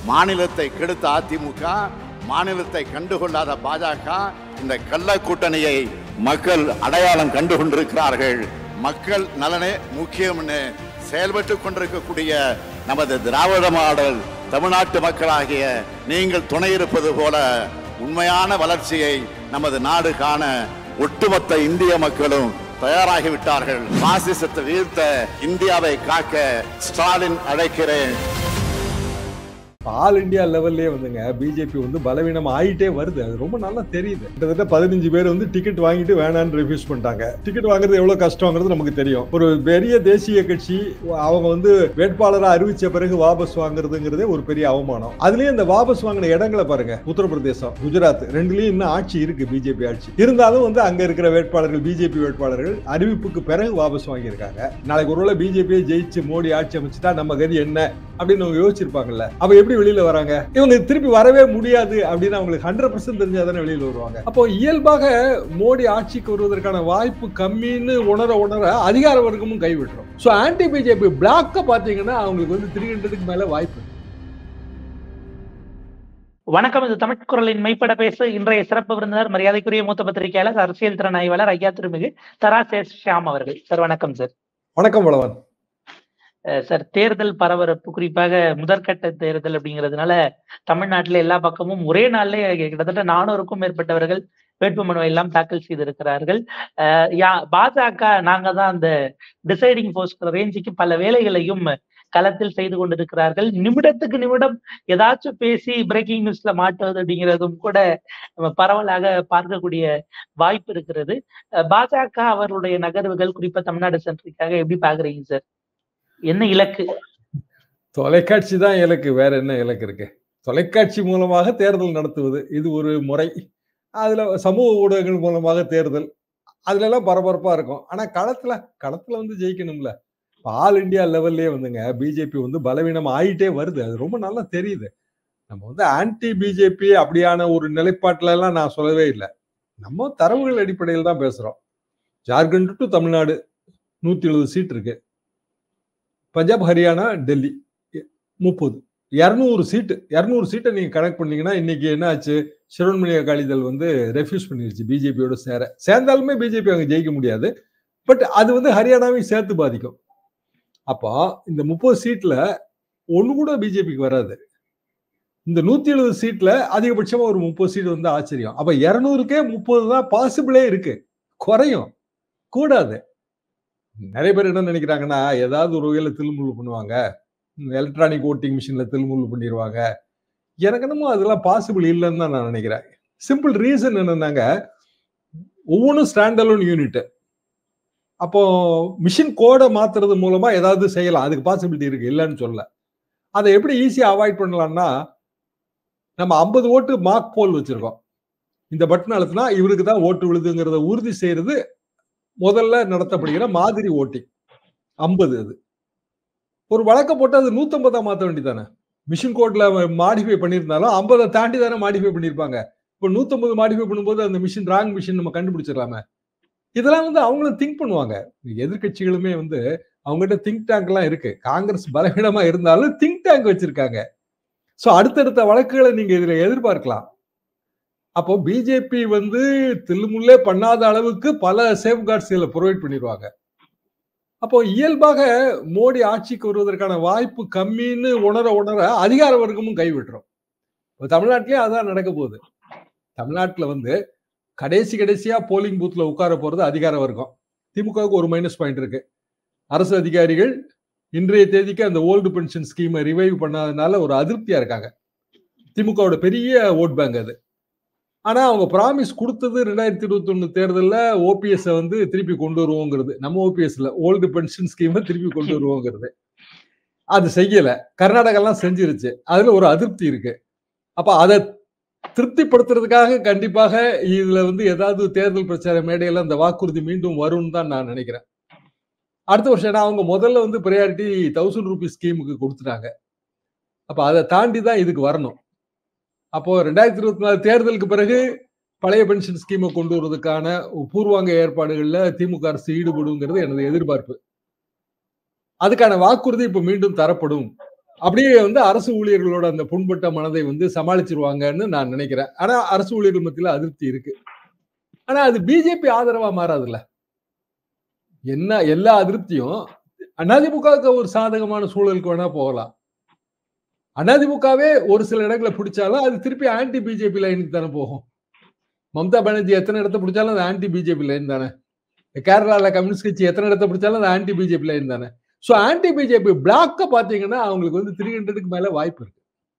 மாநிலத்தை கெடுத்த அதிமுக மாநிலத்தை கண்டுகொள்ளாத பாஜக இந்த கள்ள கூட்டணியை மக்கள் அடையாளம் கண்டு கொண்டிருக்கிறார்கள் மக்கள் நலனே முக்கியம்னு செயல்பட்டு கொண்டிருக்கக்கூடிய நமது திராவிட மாடல் தமிழ்நாட்டு மக்களாகிய நீங்கள் துணை இருப்பது போல உண்மையான வளர்ச்சியை நமது நாடு காண ஒட்டுமொத்த இந்திய மக்களும் தயாராகிவிட்டார்கள் பாசிசத்தை வீழ்த்த இந்தியாவை காக்க ஸ்டாலின் அழைக்கிறேன் ஆல் இந்தியா லெவல்லே வந்துங்க பிஜேபி வந்து பலவீனம் ஆயிட்டே வருது அது ரொம்ப நல்லா தெரியுது கிட்டத்தட்ட பதினஞ்சு பேர் வந்து டிக்கெட் வாங்கிட்டு வேணான்னு ரிஃப்யூஸ் பண்ணிட்டாங்க டிக்கெட் வாங்குறது எவ்வளவு கஷ்டங்கிறது நமக்கு தெரியும் ஒரு பெரிய தேசிய கட்சி அவங்க வந்து வேட்பாளரை அறிவிச்ச பிறகு வாபஸ் வாங்குறதுங்கிறதே ஒரு பெரிய அவமானம் அதுலயும் இந்த வாபஸ் வாங்கின இடங்களை பாருங்க உத்தரப்பிரதேசம் குஜராத் ரெண்டுலயும் இன்னும் ஆட்சி இருக்கு பிஜேபி ஆட்சி இருந்தாலும் வந்து அங்க இருக்கிற வேட்பாளர்கள் பிஜேபி வேட்பாளர்கள் அறிவிப்புக்கு பிறகு வாபஸ் வாங்கியிருக்காங்க நாளைக்கு ஒருவேளை பிஜேபியை ஜெயிச்சு மோடி ஆட்சி அமைச்சிட்டா நம்ம கதி என்ன அப்படின்னு அவங்க யோசிச்சிருப்பாங்கல்ல அப்ப எப்படி வெளியில வராங்க இவங்க திருப்பி வரவே முடியாது அப்படின்னு அவங்களுக்கு ஹண்ட்ரட் பர்சன்ட் தெரிஞ்சாதானே வெளியில வருவாங்க அப்போ இயல்பாக மோடி ஆட்சிக்கு வருவதற்கான வாய்ப்பு கம்மின்னு உணர உணர அதிகார வர்க்கமும் கைவிட்டுரும் சோ ஆன்டி பிஜேபி பிளாக்க பாத்தீங்கன்னா அவங்களுக்கு வந்து த்ரீ ஹண்ட்ரடுக்கு மேல வாய்ப்பு வணக்கம் இது தமிழ் குரலின் மெய்ப்பட பேசு இன்றைய சிறப்பு விருந்தினர் மரியாதைக்குரிய மூத்த பத்திரிகையாளர் அரசியல் திறன் ஆய்வாளர் ஐயா திருமிகு தரா சேஷ் ஷியாம் அவர்கள் சார் வணக்கம் சார் வணக்கம் வளவன் அஹ் சார் தேர்தல் பரபரப்பு குறிப்பாக முதற்கட்ட தேர்தல் அப்படிங்கிறதுனால தமிழ்நாட்டில் எல்லா பக்கமும் ஒரே நாள்ல கிட்டத்தட்ட நானூறுக்கும் மேற்பட்டவர்கள் வேட்புமனுவை எல்லாம் தாக்கல் செய்திருக்கிறார்கள் அஹ் யா பாஜக நாங்க தான் அந்த டிசைடிங் போர்ஸ் ரேஞ்சுக்கு பல வேலைகளையும் களத்தில் செய்து கொண்டிருக்கிறார்கள் நிமிடத்துக்கு நிமிடம் ஏதாச்சும் பேசி பிரேக்கிங் நியூஸ்ல மாட்டுவது அப்படிங்கிறதும் கூட நம்ம பரவலாக பார்க்கக்கூடிய வாய்ப்பு இருக்கிறது அஹ் பாஜக அவர்களுடைய நகர்வுகள் குறிப்பா தமிழ்நாடு சென்ட்ரிக்காக எப்படி பாக்குறீங்க சார் என்ன இலக்கு தொலைக்காட்சி தான் இலக்கு வேற என்ன இலக்கு இருக்கு தொலைக்காட்சி மூலமாக தேர்தல் நடத்துவது இது ஒரு முறை அதுல சமூக ஊடகங்கள் மூலமாக தேர்தல் அதுல எல்லாம் பரபரப்பா இருக்கும் ஆனா களத்துல களத்துல வந்து ஜெயிக்கணும்ல இப்ப ஆல் இந்தியா லெவல்லே வந்துங்க பிஜேபி வந்து பலவீனம் ஆயிட்டே வருது அது ரொம்ப நல்லா தெரியுது நம்ம வந்து ஆன்டி பிஜேபி அப்படியான ஒரு நிலைப்பாட்டுல எல்லாம் நான் சொல்லவே இல்லை நம்ம தரவுகள் அடிப்படையில் தான் பேசுறோம் ஜார்க்கண்ட் டு தமிழ்நாடு நூத்தி எழுபது சீட் இருக்கு பஞ்சாப் ஹரியானா டெல்லி முப்பது இரநூறு சீட்டு இரநூறு சீட்டை நீங்க கனெக்ட் பண்ணீங்கன்னா இன்னைக்கு என்ன ஆச்சு சிரோன்மணி அகாலிதள் வந்து ரெஃப்யூஸ் பண்ணிருச்சு பிஜேபியோட சேர சேர்ந்தாலுமே பிஜேபி அங்க ஜெயிக்க முடியாது பட் அது வந்து ஹரியானாவையும் சேர்த்து பாதிக்கும் அப்போ இந்த முப்பது சீட்ல ஒண்ணு கூட பிஜேபிக்கு வராது இந்த நூத்தி எழுபது சீட்ல அதிகபட்சமா ஒரு முப்பது சீட் வந்து ஆச்சரியம் அப்ப இருநூறுக்கே முப்பது தான் பாசிபிளே இருக்கு குறையும் கூடாது நிறைய பேர் என்ன நினைக்கிறாங்கன்னா ஏதாவது ஒரு வகையில தில்முள்ளு பண்ணுவாங்க எலக்ட்ரானிக் ஓட்டிங் மிஷின்ல தில்முள்ளு பண்ணிடுவாங்க எனக்கு என்னமோ அதெல்லாம் பாசிபிள் இல்லைன்னு தான் நான் நினைக்கிறேன் சிம்பிள் ரீசன் என்னன்னாங்க ஒவ்வொன்றும் ஸ்டாண்ட் அலோன் யூனிட் அப்போ மிஷின் கோடை மாத்துறது மூலமா ஏதாவது செய்யலாம் அதுக்கு பாசிபிலிட்டி இருக்கு இல்லைன்னு சொல்ல அதை எப்படி ஈஸியா அவாய்ட் பண்ணலாம்னா நம்ம ஐம்பது ஓட்டு மார்க் போல் வச்சிருக்கோம் இந்த பட்டன் அழுத்தினா இவருக்கு தான் ஓட்டு விழுதுங்கிறத உறுதி செய்யறது முதல்ல நடத்தப்படுகிற மாதிரி ஓட்டிங் ஐம்பது அது ஒரு வழக்க போட்டு அது நூத்தம்பதா மாத்த வேண்டியதானே மிஷின் கோட்ல மாடிஃபை பண்ணியிருந்தாலும் ஐம்பதை தாண்டி தானே மாடிஃபை பண்ணியிருப்பாங்க இப்போ நூத்தம்பது மாடிஃபை பண்ணும்போது அந்த மிஷின் ராங் மிஷின் நம்ம கண்டுபிடிச்சிடலாமே இதெல்லாம் வந்து அவங்களும் திங்க் பண்ணுவாங்க எதிர்கட்சிகளுமே வந்து அவங்ககிட்ட திங்க் டேங்க் எல்லாம் இருக்கு காங்கிரஸ் பலவீனமா இருந்தாலும் திங்க் டேங்க் வச்சிருக்காங்க சோ அடுத்தடுத்த வழக்குகளை நீங்க இதுல எதிர்பார்க்கலாம் அப்போ பிஜேபி வந்து தில்முள்ளே பண்ணாத அளவுக்கு பல சேஃப்கார்ட்ஸ் இதுல ப்ரொவைட் பண்ணிடுவாங்க அப்போ இயல்பாக மோடி ஆட்சிக்கு வருவதற்கான வாய்ப்பு கம்மின்னு உணர உணர அதிகார வர்க்கமும் கைவிட்டுரும் இப்போ தமிழ்நாட்டிலேயே அதான் நடக்க போகுது தமிழ்நாட்டில் வந்து கடைசி கடைசியா போலிங் பூத்ல உட்கார போறது அதிகார வர்க்கம் திமுகவுக்கு ஒரு மைனஸ் பாயிண்ட் இருக்கு அரசு அதிகாரிகள் இன்றைய தேதிக்கு அந்த ஓல்டு பென்ஷன் ஸ்கீமை ரிவைவ் பண்ணாதனால ஒரு அதிருப்தியா இருக்காங்க திமுகவோட பெரிய ஓட் பேங்க் அது ஆனா அவங்க ப்ராமிஸ் கொடுத்தது ரெண்டாயிரத்தி இருபத்தி ஒண்ணு தேர்தலில் ஓபிஎஸ் வந்து திருப்பி கொண்டு வருவோங்கிறது நம்ம ஓபிஎஸ்ல ஓல்டு பென்ஷன் ஸ்கீமை திருப்பி கொண்டு வருவோங்கிறது அது செய்யல கர்நாடகா எல்லாம் செஞ்சிருச்சு அதுல ஒரு அதிருப்தி இருக்கு அப்ப அதை திருப்திப்படுத்துறதுக்காக கண்டிப்பாக இதுல வந்து ஏதாவது தேர்தல் பிரச்சார மேடையில அந்த வாக்குறுதி மீண்டும் வரும்னு தான் நான் நினைக்கிறேன் அடுத்த வருஷம் ஏன்னா அவங்க முதல்ல வந்து ப்ரையாரிட்டி தௌசண்ட் ருபீஸ் ஸ்கீமுக்கு கொடுத்துட்டாங்க அப்ப அதை தாண்டி தான் இதுக்கு வரணும் அப்போ ரெண்டாயிரத்தி இருபத்தி நாலு தேர்தலுக்கு பிறகு பழைய பென்ஷன் ஸ்கீமை கொண்டு வருவதற்கான பூர்வாங்க ஏற்பாடுகள்ல திமுக அரசு ஈடுபடுங்கிறது எனது எதிர்பார்ப்பு அதுக்கான வாக்குறுதி இப்ப மீண்டும் தரப்படும் அப்படியே வந்து அரசு ஊழியர்களோட அந்த புண்பட்ட மனதை வந்து சமாளிச்சிருவாங்கன்னு நான் நினைக்கிறேன் ஆனா அரசு ஊழியர்கள் மத்தியில அதிருப்தி இருக்கு ஆனா அது பிஜேபி ஆதரவா மாறாதுல்ல என்ன எல்லா அதிருப்தியும் அதிமுகவுக்கு ஒரு சாதகமான சூழலுக்கு வேணா போகலாம் அதிமுகவே ஒரு சில இடங்களை பிடிச்சாலும் அது திருப்பி ஆன்டி பிஜேபி லைனுக்கு தானே போகும் மம்தா பானர்ஜி எத்தனை இடத்த பிடிச்சாலும் அது ஆன்டி பிஜேபி லைன் தானே கேரளால கம்யூனிஸ்ட் கட்சி எத்தனை இடத்த பிடிச்சாலும் அது ஆன்டி பிஜேபி லைன் தானே ஸோ ஆன்டி பிஜேபி பிளாக்க பாத்தீங்கன்னா அவங்களுக்கு வந்து த்ரீ ஹண்ட்ரடுக்கு மேல வாய்ப்பு இருக்கு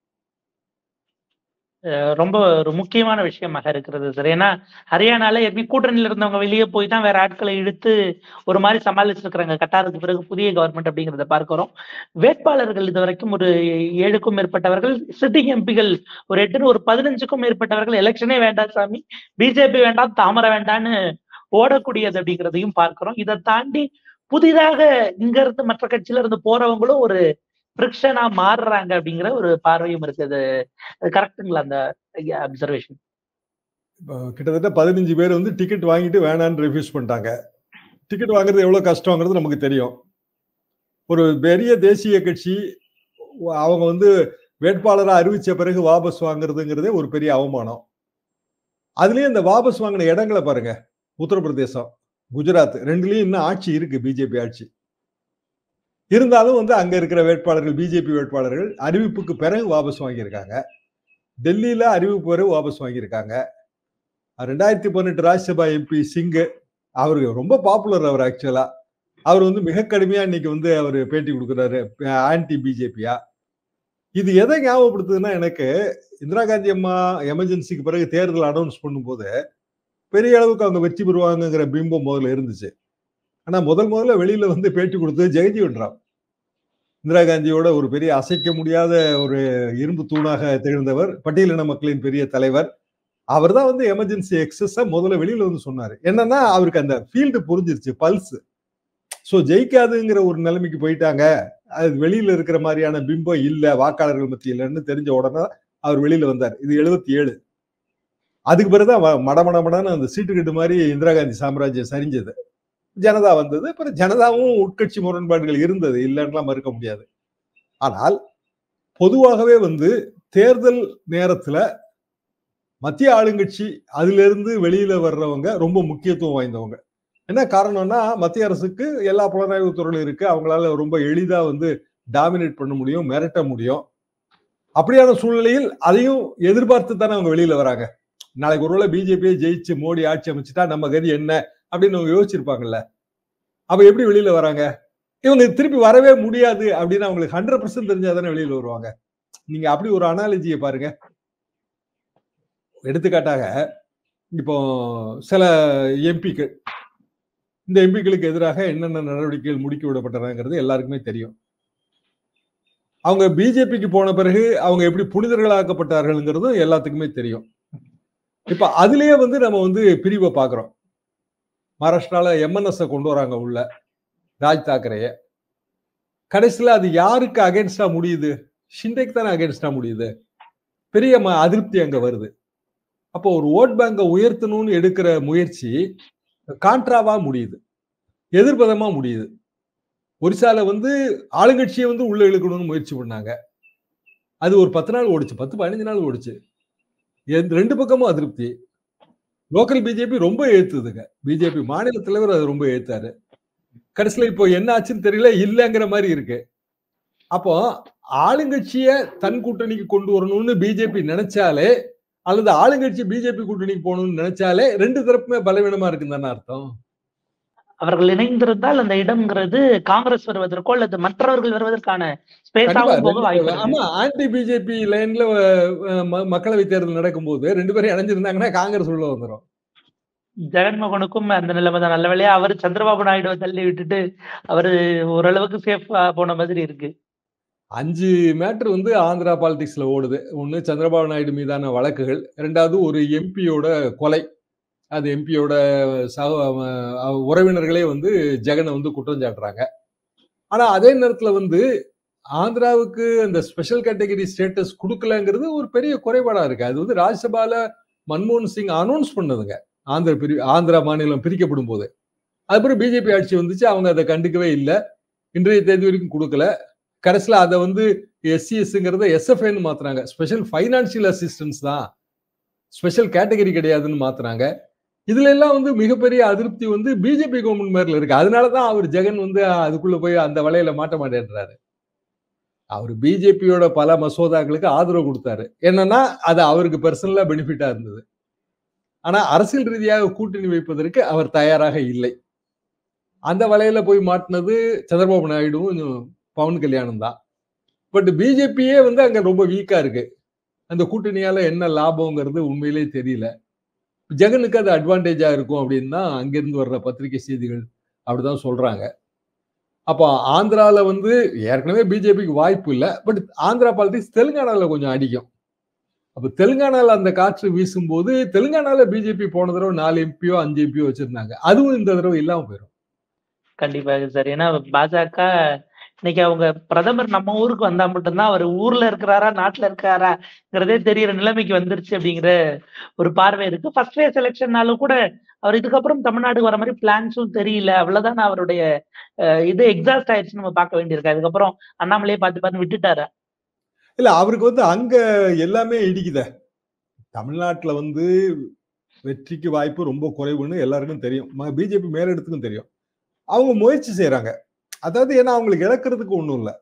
அஹ் ரொம்ப ஒரு முக்கியமான விஷயமாக இருக்கிறது சார் ஏன்னா ஹரியானால ஏற்கனவே கூட்டணியில இருந்தவங்க வெளியே போய் தான் வேற ஆட்களை இழுத்து ஒரு மாதிரி சமாளிச்சிருக்கிறாங்க கட்டாருக்கு பிறகு புதிய கவர்மெண்ட் அப்படிங்கிறத பார்க்கிறோம் வேட்பாளர்கள் இது வரைக்கும் ஒரு ஏழுக்கும் மேற்பட்டவர்கள் சிட்டிங் எம்பிகள் ஒரு எட்டு ஒரு பதினஞ்சுக்கும் மேற்பட்டவர்கள் எலெக்ஷனே வேண்டாம் சாமி பிஜேபி வேண்டாம் தாமரை வேண்டாம்னு ஓடக்கூடியது அப்படிங்கிறதையும் பார்க்கிறோம் இதை தாண்டி புதிதாக இங்க இருந்து மற்ற கட்சியில இருந்து போறவங்களும் ஒரு ஃப்ரிக்ஷனா மாறுறாங்க அப்படிங்கிற ஒரு பார்வையும் இருக்குது அது கரெக்டுங்களா அந்த அப்சர்வேஷன் இப்போ கிட்டத்தட்ட பதினஞ்சு பேர் வந்து டிக்கெட் வாங்கிட்டு வேணான்னு ரிஃப்யூஸ் பண்ணிட்டாங்க டிக்கெட் வாங்குறது எவ்வளவு கஷ்டங்கிறது நமக்கு தெரியும் ஒரு பெரிய தேசிய கட்சி அவங்க வந்து வேட்பாளரை அறிவிச்ச பிறகு வாபஸ் வாங்குறதுங்கிறதே ஒரு பெரிய அவமானம் அதுலயும் இந்த வாபஸ் வாங்கின இடங்களை பாருங்க உத்தரப்பிரதேசம் குஜராத் ரெண்டுலயும் இன்னும் ஆட்சி இருக்கு பிஜேபி ஆட்சி இருந்தாலும் வந்து அங்க இருக்கிற வேட்பாளர்கள் பிஜேபி வேட்பாளர்கள் அறிவிப்புக்கு பிறகு வாபஸ் வாங்கியிருக்காங்க டெல்லியில அறிவிப்பு பிறகு வாபஸ் வாங்கியிருக்காங்க ரெண்டாயிரத்தி பதினெட்டு ராஜ்யசபா எம்பி சிங்கு அவரு ரொம்ப பாப்புலர் அவர் ஆக்சுவலா அவர் வந்து மிக கடுமையா இன்னைக்கு வந்து அவர் பேட்டி கொடுக்குறாரு ஆன்டி பிஜேபியா இது எதை ஞாபகப்படுத்துதுன்னா எனக்கு இந்திரா காந்தி அம்மா எமர்ஜென்சிக்கு பிறகு தேர்தல் அனௌன்ஸ் பண்ணும்போது பெரிய அளவுக்கு அவங்க வெற்றி பெறுவாங்கங்கிற பிம்பம் முதல்ல இருந்துச்சு ஆனா முதல் முதல்ல வெளியில வந்து பேட்டி கொடுத்தது ஜெகஜீவன் ராம் இந்திரா காந்தியோட ஒரு பெரிய அசைக்க முடியாத ஒரு இரும்பு தூணாக திகழ்ந்தவர் பட்டியலின மக்களின் பெரிய தலைவர் அவர் தான் வந்து எமர்ஜென்சி எக்ஸஸ முதல்ல வெளியில வந்து சொன்னாரு என்னன்னா அவருக்கு அந்த ஃபீல்டு புரிஞ்சிருச்சு பல்ஸ் ஸோ ஜெயிக்காதுங்கிற ஒரு நிலைமைக்கு போயிட்டாங்க அது வெளியில இருக்கிற மாதிரியான பிம்பம் இல்ல வாக்காளர்கள் மத்தியிலன்னு தெரிஞ்ச உடனே அவர் வெளியில வந்தார் இது எழுபத்தி ஏழு அதுக்கு பிறகுதான் வ- மட மட மடன்னு அந்த சீட்டுக்கட்டு மாதிரி இந்திரா காந்தி சாம்ராஜ்யம் சரிஞ்சது ஜனதா வந்தது அப்புறம் ஜனதாவும் உட்கட்சி முரண்பாடுகள் இருந்தது இல்லைன்னுலாம் மறுக்க முடியாது ஆனால் பொதுவாகவே வந்து தேர்தல் நேரத்துல மத்திய ஆளுங்கட்சி அதுல இருந்து வெளியில வர்றவங்க ரொம்ப முக்கியத்துவம் வாய்ந்தவங்க என்ன காரணம்னா மத்திய அரசுக்கு எல்லா புலனாய்வு துறையிலும் இருக்கு அவங்களால ரொம்ப எளிதா வந்து டாமினேட் பண்ண முடியும் மிரட்ட முடியும் அப்படியான சூழ்நிலையில் அதையும் எதிர்பார்த்து தானே அவங்க வெளியில வராங்க நாளைக்கு ஒருவேளை பிஜேபியை ஜெயிச்சு மோடி ஆட்சி அமைச்சுட்டா நம்ம கதி என்ன அப்படின்னு அவங்க யோசிச்சிருப்பாங்கல்ல அப்ப எப்படி வெளியில வராங்க இவங்க திருப்பி வரவே முடியாது அப்படின்னு அவங்களுக்கு ஹண்ட்ரட் பர்சன்ட் தெரிஞ்சாதானே வெளியில வருவாங்க நீங்க அப்படி ஒரு அனாலஜியை பாருங்க எடுத்துக்காட்டாக இப்போ சில எம்பிக்கள் இந்த எம்பிக்களுக்கு எதிராக என்னென்ன நடவடிக்கைகள் முடுக்கி விடப்பட்டனங்கிறது எல்லாருக்குமே தெரியும் அவங்க பிஜேபிக்கு போன பிறகு அவங்க எப்படி புனிதர்களாக்கப்பட்டார்கள்ங்கிறதும் எல்லாத்துக்குமே தெரியும் இப்ப அதுலயே வந்து நம்ம வந்து பிரிவை பாக்குறோம் மகாராஷ்டிரால எம்என்எஸ் கொண்டு வராங்க உள்ள ராஜ் தாக்கரேய கடைசியில அது யாருக்கு அகேன்ஸ்டா முடியுது ஷிண்டேக்கு தானே அகேன்ஸ்டா முடியுது பெரிய ம- அதிருப்தி அங்க வருது அப்போ ஒரு ஓட் பேங்கை உயர்த்தணும்னு எடுக்கிற முயற்சி கான்ட்ராவா முடியுது எதிர்பதமா முடியுது ஒரிசால வந்து ஆளுங்கட்சியை வந்து உள்ள இழுக்கணும்னு முயற்சி பண்ணாங்க அது ஒரு பத்து நாள் ஓடிச்சு பத்து பதினஞ்சு நாள் ஓடிச்சு எந்த- ரெண்டு பக்கமும் அதிருப்தி லோக்கல் பிஜேபி ரொம்ப ஏத்துதுங்க பிஜேபி மாநில தலைவர் அதை ரொம்ப ஏத்தாரு கடைசியில இப்போ என்ன ஆச்சுன்னு தெரியல இல்லைங்கிற மாதிரி இருக்கு அப்போ ஆளுங்கட்சிய தன் கூட்டணிக்கு கொண்டு வரணும்னு பிஜேபி நினைச்சாலே அல்லது ஆளுங்கட்சி பிஜேபி கூட்டணிக்கு போகணும்னு நினைச்சாலே ரெண்டு தரப்புமே பலவீனமா இருக்குன்னு தானே அர்த்தம் அவர்கள் இணைந்திருந்தால் அந்த இடம்ங்கிறது காங்கிரஸ் வருவதற்கோ அல்லது மற்றவர்கள் வருவதற்கான கண்டிப்பா ஸ்பேஸாகவும் போக ரெண்டு- வாய்ப்பு இருக்கு. ஆமா ஆன்டி பிஜேபி லைன்ல மக்களவை தேர்தல் நடக்கும்போது ரெண்டு பேரும் இணைஞ்சிருந்தாங்கன்னா காங்கிரஸ் உள்ள வந்துடும் ஜெகன்மோகனுக்கும் அந்த நிலைமை தான் நல்ல வேளையா அவர் சந்திரபாபு நாயுடுவை தள்ளி விட்டுட்டு அவரு ஓரளவுக்கு சேஃபா போன மாதிரி இருக்கு அஞ்சு மேட்டர் வந்து ஆந்திரா பாலிடிக்ஸ்ல ஓடுது ஒன்று சந்திரபாபு நாயுடு மீதான வழக்குகள் ரெண்டாவது ஒரு எம்பியோட கொலை அது எம்பியோட சக அஹ், உறவினர்களே வந்து ஜெகனை வந்து குற்றம் சாட்டுறாங்க ஆனா அதே நேரத்துல வந்து ஆந்திராவுக்கு அந்த ஸ்பெஷல் கேட்டகரி ஸ்டேட்டஸ் கொடுக்கலங்கிறது ஒரு பெரிய குறைபாடா இருக்கு அது வந்து ராஜ்யசபால மன்மோகன் சிங் அனௌன்ஸ் பண்ணதுங்க ஆந்திர பிரி ஆந்திரா மாநிலம் பிரிக்கப்படும் போது அதுக்கப்புறம் பிஜேபி ஆட்சி வந்துச்சு அவங்க அதை கண்டுக்கவே இல்லை இன்றைய தேதி வரைக்கும் கொடுக்கல கடைசியில் அதை வந்து எஸ்சிஎஸ்ங்கிறத எஸ்எஃப்ஐன்னு மாத்துறாங்க ஸ்பெஷல் ஃபைனான்சியல் அசிஸ்டன்ஸ் தான் ஸ்பெஷல் கேட்டகரி கிடையாதுன்னு மாத்துறாங்க இதுல எல்லாம் வந்து மிகப்பெரிய அதிருப்தி வந்து பிஜேபி கவர்மெண்ட் மேல இருக்கு அதனாலதான் அவர் ஜெகன் வந்து அதுக்குள்ள போய் அந்த வலையில மாட்ட மாட்டேன்றாரு அவர் பிஜேபியோட பல மசோதாக்களுக்கு ஆதரவு கொடுத்தாரு என்னன்னா அது அவருக்கு பர்சனலா பெனிஃபிட்டா இருந்தது ஆனா அரசியல் ரீதியாக கூட்டணி வைப்பதற்கு அவர் தயாராக இல்லை அந்த வலையில போய் மாட்டினது சந்திரபாபு நாயுடுவும் பவன் கல்யாணம் தான் பட் பிஜேபியே வந்து அங்க ரொம்ப வீக்கா இருக்கு அந்த கூட்டணியால என்ன லாபம்ங்கிறது உண்மையிலே தெரியல ஜெகனுக்கு அது அட்வான்டேஜா இருக்கும் அப்படின்னு தான் அங்கிருந்து வர்ற பத்திரிகை செய்திகள் அப்படிதான் சொல்றாங்க அப்போ ஆந்திரால வந்து ஏற்கனவே பிஜேபிக்கு வாய்ப்பு இல்லை பட் ஆந்திரா பாலிடிக்ஸ் தெலுங்கானால கொஞ்சம் அடிக்கும் அப்ப தெலுங்கானால அந்த காற்று வீசும்போது தெலுங்கானால பிஜேபி போன தடவை நாலு எம்பியோ அஞ்சு எம்பியோ வச்சிருந்தாங்க அதுவும் இந்த தடவை இல்லாம போயிடும் கண்டிப்பாக சார் ஏன்னா பாஜக இன்னைக்கு அவங்க பிரதமர் நம்ம ஊருக்கு வந்தா மட்டும்தான் அவர் ஊர்ல இருக்கிறாரா நாட்டுல இருக்காராங்கிறதே தெரியற நிலைமைக்கு வந்துருச்சு அப்படிங்கிற ஒரு பார்வை இருக்கு ஃபர்ஸ்ட் ஃபேஸ் எலெக்ஷன்னாலும் கூட அவர் இதுக்கப்புறம் தமிழ்நாடு வர மாதிரி பிளான்ஸும் தெரியல அவ்வளவுதான் அவருடைய இது எக்ஸாஸ்ட் ஆயிடுச்சு நம்ம பார்க்க வேண்டியிருக்கு அதுக்கப்புறம் அண்ணாமலையே பார்த்து பார்த்து விட்டுட்டாரா இல்ல அவருக்கு வந்து அங்க எல்லாமே இடிக்குத தமிழ்நாட்டுல வந்து வெற்றிக்கு வாய்ப்பு ரொம்ப குறைவுன்னு எல்லாருக்கும் தெரியும் பிஜேபி மேலிடத்துக்கும் தெரியும் அவங்க முயற்சி செய்யறாங்க அதாவது ஏன்னா அவங்களுக்கு இழக்கிறதுக்கு ஒண்ணும் இல்லை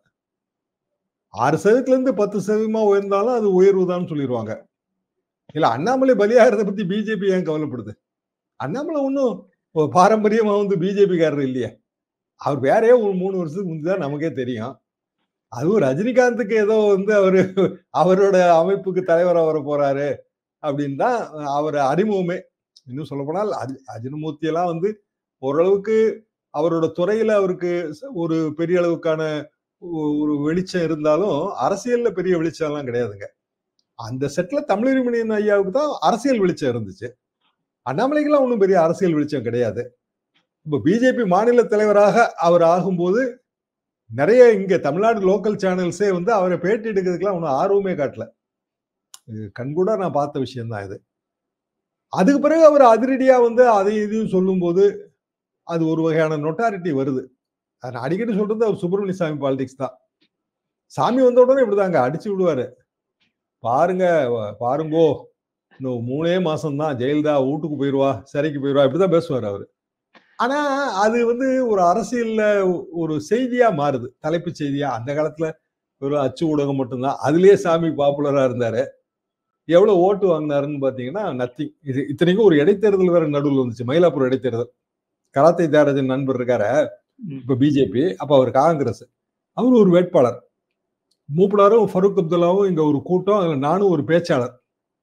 ஆறு சதவீதத்துல இருந்து பத்து சதவீதமா உயர்ந்தாலும் அது உயர்வு தான் சொல்லிடுவாங்க இல்ல அண்ணாமலை பலியாகிறத பத்தி பிஜேபி ஏன் கவலைப்படுது அண்ணாமலை ஒன்றும் பாரம்பரியமா வந்து பிஜேபிக்காரர் இல்லையே அவர் வேறையே ஒரு மூணு வருஷத்துக்கு முந்தி தான் நமக்கே தெரியும் அதுவும் ரஜினிகாந்துக்கு ஏதோ வந்து அவரு அவரோட அமைப்புக்கு தலைவராக வர போறாரு அப்படின்னு தான் அவர் அறிமுகமே இன்னும் சொல்ல போனால் அஜினமூர்த்தி எல்லாம் வந்து ஓரளவுக்கு அவரோட துறையில அவருக்கு ஒரு பெரிய அளவுக்கான ஒரு வெளிச்சம் இருந்தாலும் அரசியல்ல பெரிய வெளிச்சம் எல்லாம் கிடையாதுங்க அந்த செட்ல தமிழறிமணியன் ஐயாவுக்கு தான் அரசியல் வெளிச்சம் இருந்துச்சு அண்ணாமலைக்கெல்லாம் ஒன்றும் பெரிய அரசியல் வெளிச்சம் கிடையாது இப்போ பிஜேபி மாநில தலைவராக அவர் ஆகும்போது நிறைய இங்க தமிழ்நாடு லோக்கல் சேனல்ஸே வந்து அவரை பேட்டி எடுக்கிறதுக்குலாம் ஒன்றும் ஆர்வமே காட்டல கண்கூட நான் பார்த்த விஷயம்தான் இது அதுக்கு பிறகு அவர் அதிரடியா வந்து அதை இதையும் சொல்லும்போது அது ஒரு வகையான நொட்டாரிட்டி வருது நான் அடிக்கடி சொல்றது அவர் சுப்பிரமணிய சாமி பாலிடிக்ஸ் தான் சாமி வந்த உடனே இப்படிதாங்க அடிச்சு விடுவாரு பாருங்க பாருங்கோ இன்னும் மூணே மாசம் தான் ஜெயலலிதா வீட்டுக்கு போயிடுவா சிறைக்கு போயிடுவா இப்படிதான் பேசுவார் அவரு ஆனா அது வந்து ஒரு அரசியல்ல ஒரு செய்தியா மாறுது தலைப்பு செய்தியா அந்த காலத்துல ஒரு அச்சு ஊடகம் மட்டும்தான் அதுலயே சாமி பாப்புலரா இருந்தாரு எவ்வளவு ஓட்டு வாங்கினாருன்னு பாத்தீங்கன்னா நத்திங் இது இத்தனைக்கும் ஒரு இடைத்தேர்தல் வேற நடுவில் வந்துச்சு மயிலாப்பூர் இடைத்தேர்தல் கராத்தை தியாகராஜன் நண்பர் இருக்காரு இப்ப பிஜேபி அப்ப அவர் காங்கிரஸ் அவர் ஒரு வேட்பாளர் மூப்பனாரும் ஃபருக் அப்துல்லாவும் இங்க ஒரு கூட்டம் நானும் ஒரு பேச்சாளர்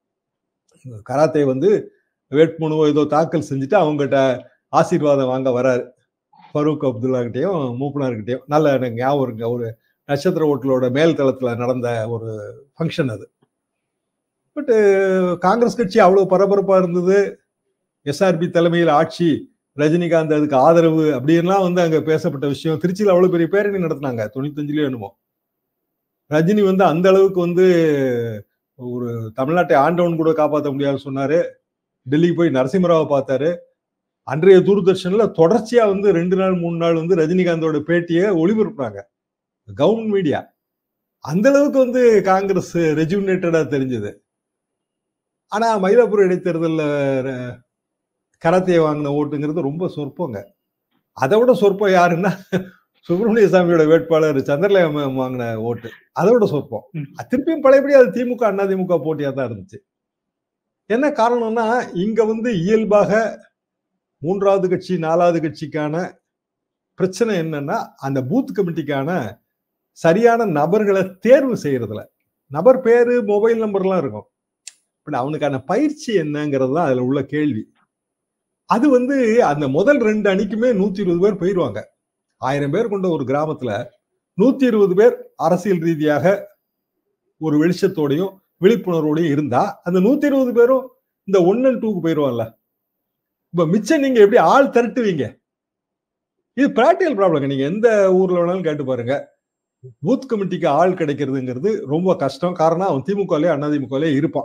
கராத்தே வந்து வேட்புமனுவோ ஏதோ தாக்கல் செஞ்சுட்டு அவங்ககிட்ட ஆசீர்வாதம் வாங்க வராரு ஃபரூக் அப்துல்லா கிட்டையும் மூப்பனார்கிட்டையும் நல்ல எனக்கு ஞாபகம் இருக்கு ஒரு நட்சத்திர ஓட்டலோட மேல் தளத்துல நடந்த ஒரு ஃபங்க்ஷன் அது பட்டு காங்கிரஸ் கட்சி அவ்வளவு பரபரப்பா இருந்தது எஸ்ஆர்பி தலைமையில் ஆட்சி ரஜினிகாந்த் அதுக்கு ஆதரவு அப்படின்லாம் வந்து அங்க பேசப்பட்ட விஷயம் திருச்சியில் அவ்வளவு பெரிய பேரணி நடத்தினாங்க தொண்ணூத்தஞ்சுலயும் என்னமோ ரஜினி வந்து அந்த அளவுக்கு வந்து ஒரு தமிழ்நாட்டை ஆண்டவன் கூட காப்பாற்ற முடியாது சொன்னாரு டெல்லிக்கு போய் நரசிம்மராவை பார்த்தாரு அன்றைய தூர்தர்ஷன்ல தொடர்ச்சியா வந்து ரெண்டு நாள் மூணு நாள் வந்து ரஜினிகாந்தோட பேட்டியை ஒளிபரப்புறாங்க கவர்மெண்ட் மீடியா அந்த அளவுக்கு வந்து காங்கிரஸ் ரெஜுனேட்டடா தெரிஞ்சது ஆனா மயிலாப்பூர் இடைத்தேர்தலில் கராத்தையை வாங்கின ஓட்டுங்கிறது ரொம்ப சொற்பங்க அதை விட சொற்பம் யாருன்னா சுப்பிரமணிய சாமியோட வேட்பாளர் சந்திரலேகம் வாங்கின ஓட்டு அதை விட சொற்பம் திருப்பியும் பழையபடி அது திமுக அண்ணா திமுக போட்டியா தான் இருந்துச்சு என்ன காரணம்னா இங்க வந்து இயல்பாக மூன்றாவது கட்சி நாலாவது கட்சிக்கான பிரச்சனை என்னன்னா அந்த பூத் கமிட்டிக்கான சரியான நபர்களை தேர்வு செய்யறதுல நபர் பேரு மொபைல் நம்பர்லாம் இருக்கும் பட் அவனுக்கான பயிற்சி என்னங்கிறது தான் அதுல உள்ள கேள்வி அது வந்து அந்த முதல் ரெண்டு அணிக்குமே நூத்தி இருபது பேர் போயிடுவாங்க ஆயிரம் பேர் கொண்ட ஒரு கிராமத்துல நூத்தி இருபது பேர் அரசியல் ரீதியாக ஒரு வெளிச்சத்தோடையும் விழிப்புணர்வோடையும் இருந்தா அந்த நூத்தி இருபது பேரும் இந்த ஒன் அண்ட் டூக்கு போயிடுவான்ல இப்ப மிச்சம் நீங்க எப்படி ஆள் திரட்டுவீங்க இது பிராக்டிகல் ப்ராப்ளம் நீங்க எந்த ஊர்ல வேணாலும் கேட்டு பாருங்க பூத் கமிட்டிக்கு ஆள் கிடைக்கிறதுங்கிறது ரொம்ப கஷ்டம் காரணம் அவன் திமுகலயே அதிமுகலயே இருப்பான்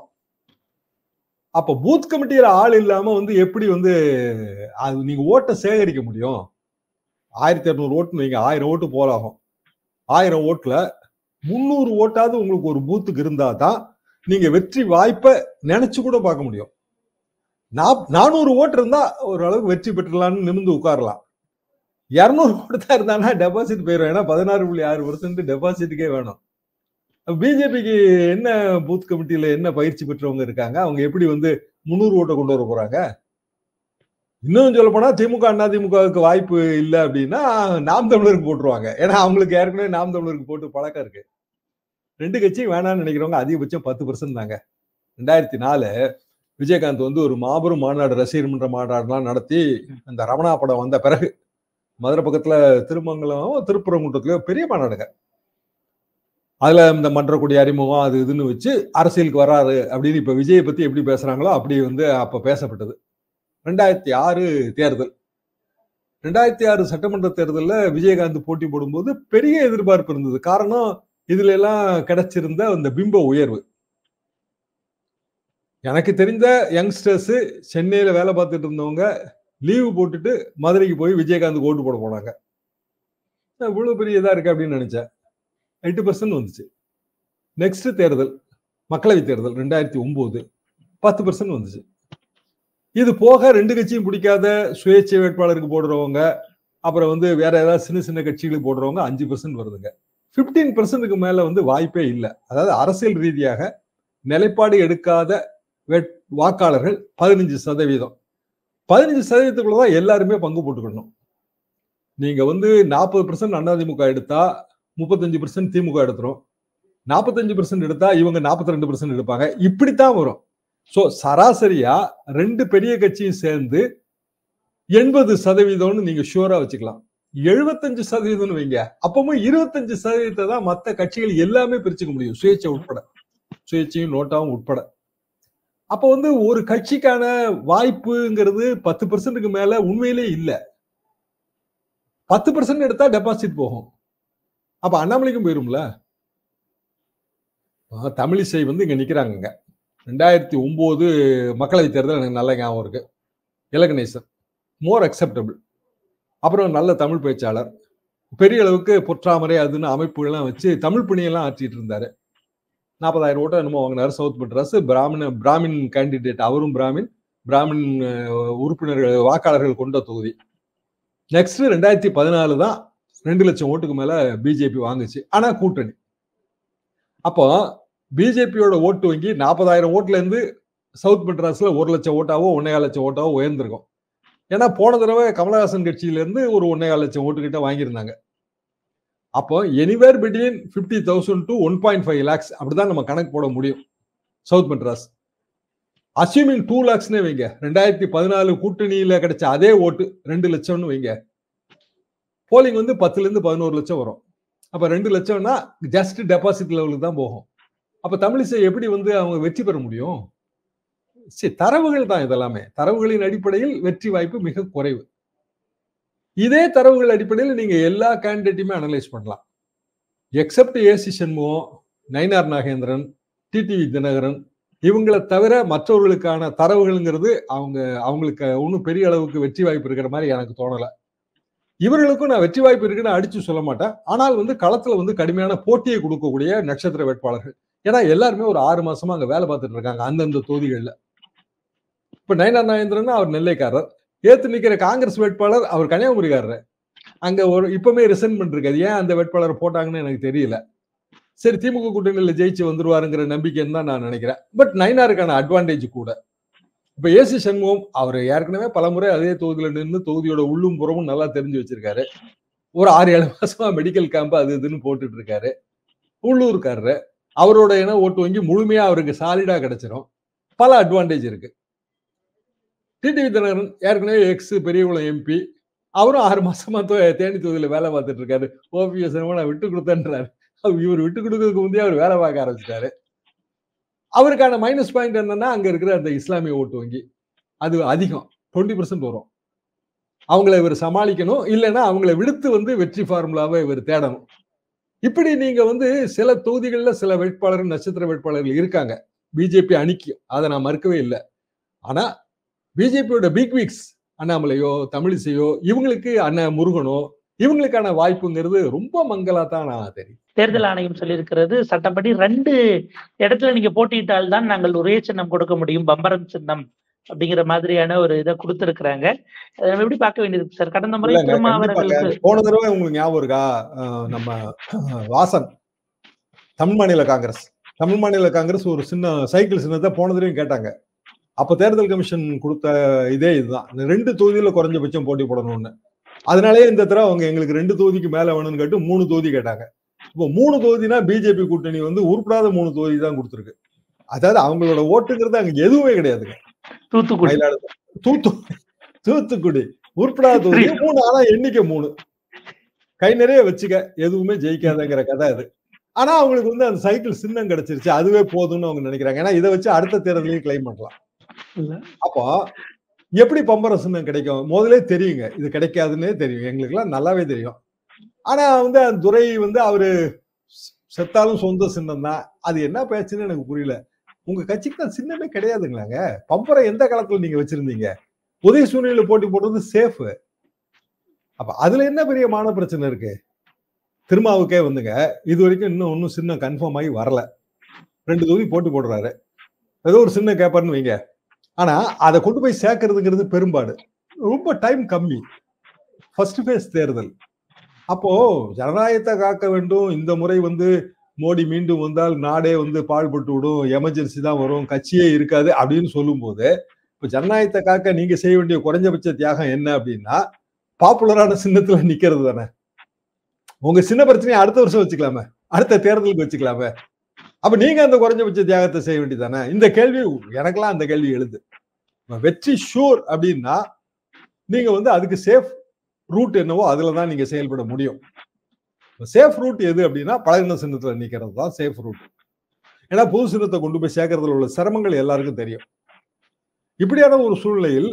அப்ப பூத் கமிட்டியில ஆள் இல்லாம வந்து எப்படி வந்து அது நீங்க ஓட்டை சேகரிக்க முடியும் ஆயிரத்தி இரநூறு ஓட்டு நீங்க ஆயிரம் ஓட்டு போலாகும் ஆயிரம் ஓட்டுல முந்நூறு ஓட்டாவது உங்களுக்கு ஒரு பூத்துக்கு இருந்தா தான் நீங்க வெற்றி வாய்ப்பை நினைச்சு கூட பார்க்க முடியும் நா- நானூறு ஓட்டு இருந்தா ஓரளவுக்கு வெற்றி பெற்றலாம்னு நிமிர்ந்து உட்காரலாம் இருநூறு ஓட்டு தான் இருந்தானா டெபாசிட் போயிடும் ஏன்னா பதினாறு புள்ளி ஆறு பர்சன்ட் டெபாசிட்டுக்கே வேணும் பிஜேபிக்கு என்ன பூத் கமிட்டியில என்ன பயிற்சி பெற்றவங்க இருக்காங்க அவங்க எப்படி வந்து முந்நூறு ஓட்டை கொண்டு வர போறாங்க இன்னும் சொல்ல போனா திமுக அண்ணா திமுகவுக்கு வாய்ப்பு இல்லை அப்படின்னா நாம் தமிழருக்கு போட்டுருவாங்க ஏன்னா அவங்களுக்கு ஏற்கனவே நாம் தமிழருக்கு போட்டு பழக்கம் இருக்கு ரெண்டு கட்சியும் வேணாம்னு நினைக்கிறவங்க அதிகபட்சம் பத்து பர்சன்ட் தாங்க ரெண்டாயிரத்தி நாலு விஜயகாந்த் வந்து ஒரு மாபெரும் மாநாடு ரசிகர் மன்ற மாநாடுலாம் நடத்தி அந்த ரமணா படம் வந்த பிறகு மதுரை பக்கத்துல திருமங்கலம் திருப்பரங்குன்றத்துலயோ பெரிய மாநாடுங்க அதுல இந்த மன்றக்குடி அறிமுகம் அது இதுன்னு வச்சு அரசியலுக்கு வராரு அப்படின்னு இப்ப விஜயை பத்தி எப்படி பேசுறாங்களோ அப்படி வந்து அப்ப பேசப்பட்டது ரெண்டாயிரத்தி ஆறு தேர்தல் ரெண்டாயிரத்தி ஆறு சட்டமன்ற தேர்தலில் விஜயகாந்த் போட்டி போடும்போது பெரிய எதிர்பார்ப்பு இருந்தது காரணம் இதுல எல்லாம் கிடைச்சிருந்த அந்த பிம்ப உயர்வு எனக்கு தெரிந்த யங்ஸ்டர்ஸ் சென்னையில வேலை பார்த்துட்டு இருந்தவங்க லீவு போட்டுட்டு மதுரைக்கு போய் விஜயகாந்த் ஓட்டு போட போனாங்க நான் இவ்வளவு பெரிய இதா இருக்கு அப்படின்னு நினைச்சேன் எட்டு பர்சன்ட் வந்துச்சு நெக்ஸ்ட் தேர்தல் மக்களவை தேர்தல் ரெண்டாயிரத்தி ஒன்பது பத்து பர்சன்ட் வந்துச்சு இது போக ரெண்டு கட்சியும் பிடிக்காத சுயேட்சை வேட்பாளருக்கு போடுறவங்க அப்புறம் வந்து வேற ஏதாவது சின்ன சின்ன கட்சிகளுக்கு போடுறவங்க அஞ்சு பர்சன்ட் வருதுங்க பிப்டீன் பர்சன்ட்டுக்கு மேல வந்து வாய்ப்பே இல்லை அதாவது அரசியல் ரீதியாக நிலைப்பாடு எடுக்காத வேட் வாக்காளர்கள் பதினஞ்சு சதவீதம் பதினஞ்சு சதவீதத்துக்குள்ள தான் எல்லாருமே பங்கு போட்டுக்கணும் நீங்க வந்து நாற்பது பர்சன்ட் அதிமுக எடுத்தா முப்பத்தஞ்சு பர்சன்ட் திமுக எடுத்துரும் நாற்பத்தஞ்சு பர்சன்ட் எடுத்தா இவங்க நாற்பத்தி ரெண்டு பர்சன்ட் எடுப்பாங்க இப்படித்தான் வரும் சோ சராசரியா ரெண்டு பெரிய கட்சியும் சேர்ந்து எண்பது சதவீதம்னு நீங்க ஷூரா வச்சுக்கலாம் எழுபத்தஞ்சு சதவீதம்னு வைங்க அப்பவும் இருபத்தஞ்சு சதவீதத்தை தான் மத்த கட்சிகள் எல்லாமே பிரிச்சுக்க முடியும் சுயேட்சை உட்பட சுயேட்சையும் நோட்டாவும் உட்பட அப்ப வந்து ஒரு கட்சிக்கான வாய்ப்புங்கிறது பத்து பர்சன்ட்டுக்கு மேல உண்மையிலே இல்ல பத்து பர்சன்ட் எடுத்தா டெபாசிட் போகும் அப்ப அண்ணாமலைக்கும் போயிரும்ல ஆ, தமிழிசை வந்து இங்க நிக்கிறாங்க ரெண்டாயிரத்தி ஒன்பது மக்களவை தேர்தல் எனக்கு நல்ல ஞாபகம் இருக்கு இலகணேசன் மோர் அக்செப்டபிள் அப்புறம் நல்ல தமிழ் பேச்சாளர் பெரிய அளவுக்கு பொற்றாமரை அதுன்னு அமைப்புகள்லாம் வச்சு தமிழ் பணியெல்லாம் ஆற்றிட்டு இருந்தாரு நாற்பதாயிரம் ஓட்டம் என்னமோ வாங்கினாரு சவுத் மெட்ராஸ் பிராமண பிராமின் கேண்டிடேட் அவரும் பிராமின் பிராமின் அஹ், உறுப்பினர்கள் வாக்காளர்கள் கொண்ட தொகுதி நெக்ஸ்ட் ரெண்டாயிரத்தி பதினாலு தான் ரெண்டு லட்சம் ஓட்டுக்கு மேல பிஜேபி வாங்குச்சு ஆனா கூட்டணி அப்போ பிஜேபியோட ஓட்டு வங்கி நாற்பதாயிரம் ஓட்டுல இருந்து சவுத் மெட்ராஸ்ல ஒரு லட்சம் ஓட்டாவோ ஒன்னேகால் லட்சம் ஓட்டாவோ உயர்ந்திருக்கும் ஏன்னா போன தடவை கமலஹாசன் கட்சியில இருந்து ஒரு ஒன்னேகால் லட்சம் ஓட்டு கிட்ட வாங்கியிருந்தாங்க அப்போ anywhere between fifty thousand to one point five lakhs அப்படிதான் நம்ம கணக்கு போட முடியும் சவுத் மெட்ராஸ் அஸ்யூமிங் டூ லேக்ஸ்னே வைங்க ரெண்டாயிரத்தி பதினாலு கூட்டணியில கிடைச்ச அதே ஓட்டு ரெண்டு லட்சம்னு வைங்க போலிங் வந்து பத்துல இருந்து பதினோரு லட்சம் வரும் அப்ப ரெண்டு லட்சம்னா ஜஸ்ட் டெபாசிட் லெவலுக்கு தான் போகும் அப்ப தமிழிசை எப்படி வந்து அவங்க வெற்றி பெற முடியும் சரி தரவுகள் தான் இதெல்லாமே தரவுகளின் அடிப்படையில் வெற்றி வாய்ப்பு மிக குறைவு இதே தரவுகள் அடிப்படையில் நீங்க எல்லா கேண்டிடேட்டையுமே அனலைஸ் பண்ணலாம் except AC Shanmugam Nainar Nagendran TTV Dhinakaran இவங்களை தவிர மற்றவர்களுக்கான தரவுகள்ங்கிறது அவங்க அவங்களுக்கு ஒன்றும் பெரிய அளவுக்கு வெற்றி வாய்ப்பு இருக்கிற மாதிரி எனக்கு தோணலை இவர்களுக்கும் நான் வெற்றி வாய்ப்பு இருக்குன்னு அடிச்சு சொல்ல மாட்டேன் ஆனால் வந்து களத்துல வந்து கடுமையான போட்டியை கொடுக்கக்கூடிய நட்சத்திர வேட்பாளர்கள் ஏன்னா எல்லாருமே ஒரு ஆறு மாசமா அங்க வேலை பார்த்துட்டு இருக்காங்க அந்தந்த தொகுதிகளில் இப்ப நயனார் நாகேந்திரன் அவர் நெல்லைக்காரர் ஏத்து நிக்கிற காங்கிரஸ் வேட்பாளர் அவர் கன்னியாகுமரிக்காரர் அங்க ஒரு இப்பவுமே ரிசைன்மெண்ட் இருக்காது ஏன் அந்த வேட்பாளர் போட்டாங்கன்னு எனக்கு தெரியல சரி திமுக கூட்டணியில் ஜெயிச்சு வந்துருவாருங்கிற நம்பிக்கைன்னு தான் நான் நினைக்கிறேன் பட் நைனாருக்கான அட்வான்டேஜ் கூட இப்ப ஏசி சண்முகம் அவர் ஏற்கனவே பலமுறை அதே தொகுதியில நின்று தொகுதியோட உள்ளும் புறமும் நல்லா தெரிஞ்சு வச்சிருக்காரு ஒரு ஆறு ஏழு மாசமா மெடிக்கல் கேம்ப் அது இதுன்னு போட்டுட்டு இருக்காரு உள்ளூர்காரரு அவரோட இன ஓட்டு வங்கி முழுமையா அவருக்கு சாலிடா கிடைச்சிரும் பல அட்வான்டேஜ் இருக்கு டிடிவி தினகரன் ஏற்கனவே எக்ஸ் பெரியகுளம் எம்பி அவரும் ஆறு மாசமா தோ- தேனி தொகுதியில வேலை பார்த்துட்டு இருக்காரு ஓபிஎஸ் நான் விட்டு கொடுத்தேன்றாரு அவர் இவர் விட்டு கொடுக்கறதுக்கு முந்தைய அவர் வேலை பார்க்க ஆரம்பிச்சிட்டாரு அவருக்கான மைனஸ் பாயிண்ட் என்னன்னா அங்க இருக்கிற அந்த இஸ்லாமிய ஓட்டு வங்கி அது அதிகம் டுவெண்ட்டி பர்சன்ட் வரும் அவங்கள இவர் சமாளிக்கணும் இல்லைன்னா அவங்கள விடுத்து வந்து வெற்றி ஃபார்முலாவை இவர் தேடணும் இப்படி நீங்க வந்து சில தொகுதிகளில் சில வேட்பாளர்கள் நட்சத்திர வேட்பாளர்கள் இருக்காங்க பிஜேபி அணிக்கு அதை நான் மறுக்கவே இல்லை ஆனா பிஜேபியோட பிக் வீக்ஸ் அண்ணாமலையோ தமிழிசையோ இவங்களுக்கு அண்ணா முருகனோ இவங்களுக்கான வாய்ப்புங்கிறது ரொம்ப மங்களா தான் நான் தெரியும் தேர்தல் ஆணையம் சொல்லியிருக்கிறது சட்டப்படி ரெண்டு இடத்துல நீங்க போட்டியிட்டால் தான் நாங்கள் ஒரே சின்னம் கொடுக்க முடியும் பம்பரம் சின்னம் அப்படிங்கிற மாதிரியான ஒரு இதை கொடுத்திருக்கிறாங்க அதை நம்ம எப்படி பார்க்க வேண்டியது சார் கடந்த முறை இல்லைங்க, திருமா கண்டிப்பாங்க. அவர்களுக்கு போன தடவை உங்களுக்கு ஞாபகம் இருக்கா அஹ் நம்ம வாசன் தமிழ் மாநில காங்கிரஸ் தமிழ் மாநில காங்கிரஸ் ஒரு சின்ன சைக்கிள் சின்னத்தை போன தடவையும் கேட்டாங்க அப்ப தேர்தல் கமிஷன் கொடுத்த இதே இதுதான் இந்த ரெண்டு தொகுதியில குறைஞ்சபட்சம் போட்டி போடணும்னு அதனாலேயே இந்த தடவை அவங்க எங்களுக்கு ரெண்டு தொகுதிக்கு மேல வேணும்னு கேட்டு மூணு தொகுதி கேட்டாங்க இப்போ மூணு தொகுதினா பிஜேபி கூட்டணி வந்து உருப்படாத மூணு தொகுதி தான் கொடுத்துருக்கு அதாவது அவங்களோட ஓட்டுங்கிறது அங்க எதுவுமே கிடையாதுங்க தூத்துக்குடி மயிலாடுதுறை தூத்து தூத்துக்குடி உருப்படாத தொகுதி மூணு ஆனா எண்ணிக்கை மூணு கை நிறைய வச்சுக்க எதுவுமே ஜெயிக்காதங்கிற கதை அது ஆனா அவங்களுக்கு வந்து அந்த சைக்கிள் சின்னம் கிடைச்சிருச்சு அதுவே போதும்னு அவங்க நினைக்கிறாங்க ஏன்னா இதை வச்சு அடுத்த தேர்தலையும் கிளைம் பண்ணலாம் இல்ல. அப்போ எப்படி பம்பர சின்னம் கிடைக்கும் முதல்ல தெரியுங்க இது கிடைக்காதுன்னே தெரியும் எங்களுக்குலாம் நல்லாவே தெரியும் ஆனா வந்து அந்த துரை வந்து அவரு செத்தாலும் சொந்த சின்னம் தான் அது என்ன பேச்சுன்னு எனக்கு புரியல உங்க கட்சிக்கு தான் சின்னமே கிடையாதுங்களாங்க பம்பரை எந்த காலத்துல நீங்க வச்சிருந்தீங்க உதய சூழ்நிலையில போட்டி போடுறது சேஃப் அப்ப அதுல என்ன பெரிய மான பிரச்சனை இருக்கு திருமாவுக்கே வந்துங்க இது வரைக்கும் இன்னும் ஒன்றும் சின்னம் கன்ஃபார்ம் ஆகி வரல ரெண்டு தொகுதி போட்டி போடுறாரு ஏதோ ஒரு சின்ன கேப்பாருன்னு வைங்க ஆனா அதை கொண்டு போய் சேர்க்கறதுங்கிறது பெரும்பாடு ரொம்ப டைம் கம்மி ஃபர்ஸ்ட் ஃபேஸ் தேர்தல் அப்போ ஜனநாயகத்தை காக்க வேண்டும் இந்த முறை வந்து மோடி மீண்டும் வந்தால் நாடே வந்து பாழ்பட்டு விடும் எமர்ஜென்சி தான் வரும் கட்சியே இருக்காது அப்படின்னு சொல்லும்போது இப்போ ஜனநாயகத்தை காக்க நீங்க செய்ய வேண்டிய குறைஞ்சபட்ச தியாகம் என்ன அப்படின்னா பாப்புலரான சின்னத்துல நிக்கிறது தானே உங்க சின்ன பிரச்சனையை அடுத்த வருஷம் வச்சுக்கலாமே அடுத்த தேர்தலுக்கு வச்சுக்கலாமே அப்ப நீங்க அந்த குறைஞ்சபட்ச தியாகத்தை செய்ய வேண்டியதானே இந்த கேள்வி எனக்கெல்லாம் அந்த கேள்வி எழுது வெற்றி ஷூர் அப்படின்னா நீங்க வந்து அதுக்கு சேஃப் ரூட் என்னவோ அதுல தான் நீங்க செயல்பட முடியும் சேஃப் ரூட் எது அப்படின்னா பழகின சின்னத்துல நிக்கிறது தான் சேஃப் ரூட் ஏன்னா புது சின்னத்தை கொண்டு போய் சேர்க்கறதுல உள்ள சிரமங்கள் எல்லாருக்கும் தெரியும் இப்படியான ஒரு சூழ்நிலையில்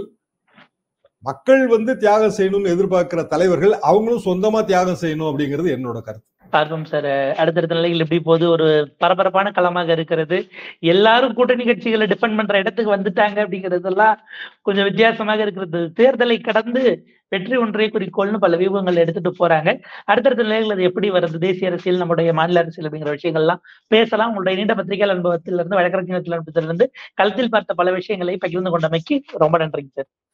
மக்கள் வந்து தியாகம் செய்யணும்னு எதிர்பார்க்கிற தலைவர்கள் அவங்களும் சொந்தமா தியாகம் செய்யணும் அப்படிங்கிறது என்னோட கருத்து பார்ப்போம் சார் அடுத்தடுத்த நிலைகள் எப்படி போகுது ஒரு பரபரப்பான களமாக இருக்கிறது எல்லாரும் கூட்டணி கட்சிகளை டிபெண்ட் பண்ற இடத்துக்கு வந்துட்டாங்க அப்படிங்கிறதெல்லாம் கொஞ்சம் வித்தியாசமாக இருக்கிறது தேர்தலை கடந்து வெற்றி ஒன்றே குறிக்கோள்னு பல வியூகங்கள் எடுத்துட்டு போறாங்க அடுத்தடுத்த நிலைகள் அது எப்படி வருது தேசிய அரசியல் நம்முடைய மாநில அரசியல் அப்படிங்கிற விஷயங்கள்லாம் பேசலாம் உங்களுடைய நீண்ட பத்திரிகையாளர் அனுபவத்திலிருந்து வழக்கறிஞர் அனுபவத்திலிருந்து களத்தில் பார்த்த பல விஷயங்களை பகிர்ந்து கொண்டமைக்கு ரொம்ப நன்றிங்க சார்